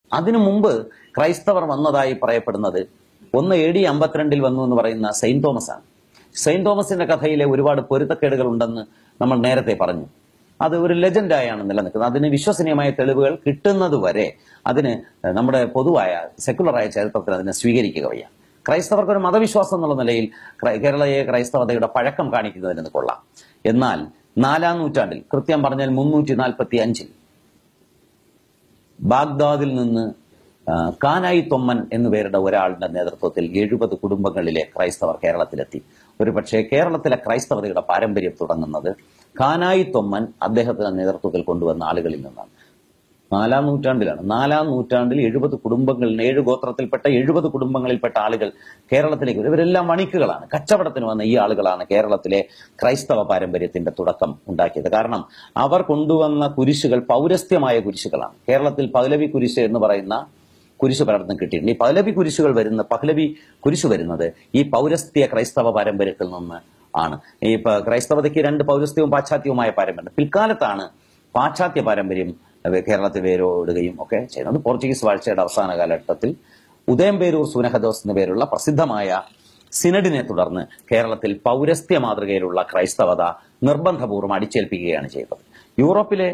അതിനു മുമ്പ് ക്രൈസ്തവർ വന്നതായി പറയപ്പെടുന്നത് ഒന്ന് എ ഡി അമ്പത്തിരണ്ടിൽ വന്നു എന്ന് പറയുന്ന സെയിന്റ് തോമസ് ആണ് സെയിന്റ് തോമസിന്റെ കഥയിലെ ഒരുപാട് പൊരുത്തക്കേടുകൾ ഉണ്ടെന്ന് നമ്മൾ നേരത്തെ പറഞ്ഞു അത് ഒരു ലെജൻഡായാണ് നിലനിൽക്കുന്നത് അതിന് വിശ്വസനീയമായ തെളിവുകൾ കിട്ടുന്നത് വരെ അതിന് നമ്മുടെ പൊതുവായ സെക്കുലറായ ചരിത്രത്തിൽ അതിനെ സ്വീകരിക്കുക വയ്യ ക്രൈസ്തവർക്ക് ഒരു മതവിശ്വാസം എന്നുള്ള നിലയിൽ ക്രൈ- കേരളീയ ക്രൈസ്തവതയുടെ പഴക്കം കാണിക്കുന്നതിന് കൊള്ളാം എന്നാൽ നാലാം നൂറ്റാണ്ടിൽ കൃത്യം പറഞ്ഞാൽ മുന്നൂറ്റി നാൽപ്പത്തി അഞ്ചിൽ ബാഗ്ദാദിൽ നിന്ന് ആ, കാനായി തൊമ്മൻ എന്നു പേരുടെ ഒരാളുടെ നേതൃത്വത്തിൽ എഴുപത് കുടുംബങ്ങളിലെ ക്രൈസ്തവർ കേരളത്തിലെത്തി ഒരു പക്ഷേ കേരളത്തിലെ ക്രൈസ്തവതയുടെ പാരമ്പര്യം തുടങ്ങുന്നത് കാനായി തൊമ്മൻ അദ്ദേഹത്തിന്റെ നേതൃത്വത്തിൽ കൊണ്ടുവന്ന ആളുകളിൽ നിന്നാണ് നാലാം നൂറ്റാണ്ടിലാണ് നാലാം നൂറ്റാണ്ടിൽ എഴുപത് കുടുംബങ്ങളിൽ ഏഴ് ഗോത്രത്തിൽപ്പെട്ട എഴുപത് കുടുംബങ്ങളിൽപ്പെട്ട ആളുകൾ കേരളത്തിലേക്ക് വരും ഇവരെല്ലാം വണിക്കുകളാണ് കച്ചവടത്തിന് വന്ന ഈ ആളുകളാണ് കേരളത്തിലെ ക്രൈസ്തവ പാരമ്പര്യത്തിന്റെ തുടക്കം ഉണ്ടാക്കിയത് കാരണം അവർ കൊണ്ടുവന്ന കുരിശുകൾ പൗരസ്ത്യമായ കുരിശുകളാണ് കേരളത്തിൽ പൗലവി കുരിശ് എന്ന് പറയുന്ന കുരിശ് പലയിടത്തും കിട്ടിയിട്ടുണ്ട് ഈ പൗലവി കുരിശുകൾ വരുന്ന പഹ്ലവി കുരിശ് വരുന്നത് ഈ പൗരസ്ത്യ ക്രൈസ്തവ പാരമ്പര്യത്തിൽ നിന്ന് ആണ് ഈ പ- ക്രൈസ്തവതയ്ക്ക് രണ്ട് പൗരസ്ത്യവും പാശ്ചാത്യവുമായ പാരമ്പര്യം പിൽക്കാലത്താണ് പാശ്ചാത്യ പാരമ്പര്യം ഏഹ്, കേരളത്തിൽ വേരോടുകയും ഒക്കെ ചെയ്യുന്നത് പോർച്ചുഗീസ് വാഴ്ചയുടെ അവസാന കാലഘട്ടത്തിൽ ഉദയംപേരൂർ സുനഹദോസ് എന്ന പേരുള്ള പ്രസിദ്ധമായ സിനഡിനെ തുടർന്ന് കേരളത്തിൽ പൗരസ്ത്യ മാതൃകയിലുള്ള ക്രൈസ്തവത നിർബന്ധപൂർവ്വം അടിച്ചേൽപ്പിക്കുകയാണ് ചെയ്തത് യൂറോപ്പിലെ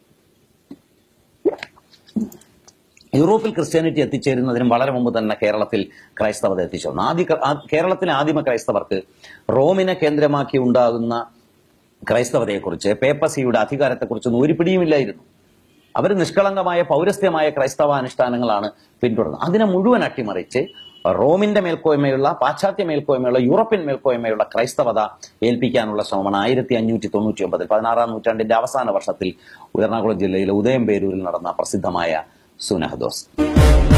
യൂറോപ്പിൽ ക്രിസ്ത്യാനിറ്റി എത്തിച്ചേരുന്നതിനും വളരെ മുമ്പ് തന്നെ കേരളത്തിൽ ക്രൈസ്തവത എത്തിച്ചു ആദ്യ ആ- കേരളത്തിലെ ആദിമ ക്രൈസ്തവർക്ക് റോമിനെ കേന്ദ്രമാക്കി ഉണ്ടാകുന്ന ക്രൈസ്തവതയെക്കുറിച്ച് പേപ്പസിയുടെ അധികാരത്തെക്കുറിച്ചൊന്നും ഒരു പിടിയുമില്ലായിരുന്നു അവർ നിഷ്കളങ്കമായ പൗരസ്ത്യമായ ക്രൈസ്തവ അനുഷ്ഠാനങ്ങളാണ് പിന്തുടർന്നത് അതിനെ മുഴുവൻ അട്ടിമറിച്ച് റോമിന്റെ മേൽക്കോയ്മയുള്ള പാശ്ചാത്യ മേൽക്കോയ്മയുള്ള യൂറോപ്യൻ മേൽക്കോയ്മയുള്ള ക്രൈസ്തവത ഏൽപ്പിക്കാനുള്ള ശ്രമമാണ് ആയിരത്തി അഞ്ഞൂറ്റി തൊണ്ണൂറ്റി ഒമ്പതിൽ പതിനാറാം നൂറ്റാണ്ടിന്റെ അവസാന വർഷത്തിൽ എറണാകുളം ജില്ലയിലെ ഉദയംപേരൂരിൽ നടന്ന പ്രസിദ്ധമായ സുനഹദോസ്